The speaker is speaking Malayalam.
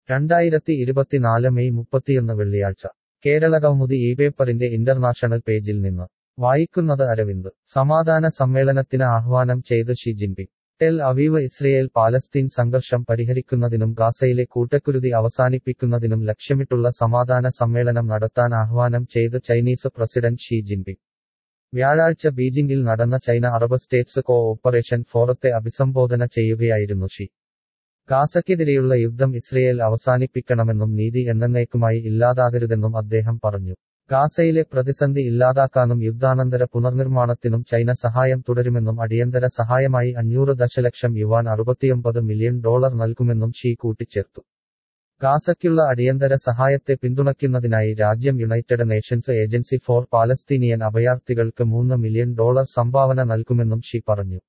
രണ്ടായിരത്തി ഇരുപത്തിനാല് മെയ് മുപ്പത്തിയൊന്ന് വെള്ളിയാഴ്ച കേരള കൗമുദി ഈ പേപ്പറിന്റെ ഇന്റർനാഷണൽ പേജിൽ നിന്ന് വായിക്കുന്നത് അരവിന്ദ് സമാധാന സമ്മേളനത്തിന് ആഹ്വാനം ചെയ്ത് Xi Jinping Tel Aviv Israel Palestine സംഘർഷം പരിഹരിക്കുന്നതിനും ഗാസയിലെ കൂട്ടക്കുരുതി അവസാനിപ്പിക്കുന്നതിനും ലക്ഷ്യമിട്ടുള്ള സമാധാന സമ്മേളനം നടത്താൻ ആഹ്വാനം ചെയ്ത് ചൈനീസ് പ്രസിഡന്റ് ഷി ജിൻപിങ് വ്യാഴാഴ്ച ബീജിംഗിൽ നടന്ന China Arab states cooperation ഫോറത്തെ അഭിസംബോധന ചെയ്യുകയായിരുന്നു ഷി ഗാസയ്ക്കെതിരെയുള്ള യുദ്ധം ഇസ്രയേൽ അവസാനിപ്പിക്കണമെന്നും നീതി എന്നേക്കുമായി ഇല്ലാതാകരുതെന്നും അദ്ദേഹം പറഞ്ഞു ഗാസയിലെ പ്രതിസന്ധി ഇല്ലാതാക്കാനും യുദ്ധാനന്തര പുനർനിർമ്മാണത്തിനും ചൈന സഹായം തുടരുമെന്നും അടിയന്തര സഹായമായി അഞ്ഞൂറ് ദശലക്ഷം യുവാൻ അറുപത്തിയൊമ്പത് മില്യൺ ഡോളർ നൽകുമെന്നും ഷീ കൂട്ടിച്ചേർത്തു ഗാസയ്ക്കുള്ള അടിയന്തര സഹായത്തെ പിന്തുണയ്ക്കുന്നതിനായി രാജ്യം United Nations agency for Palestinian അഭയാർത്ഥികൾക്ക് മൂന്ന് മില്യൺ ഡോളർ സംഭാവന നൽകുമെന്നും ഷീ പറഞ്ഞു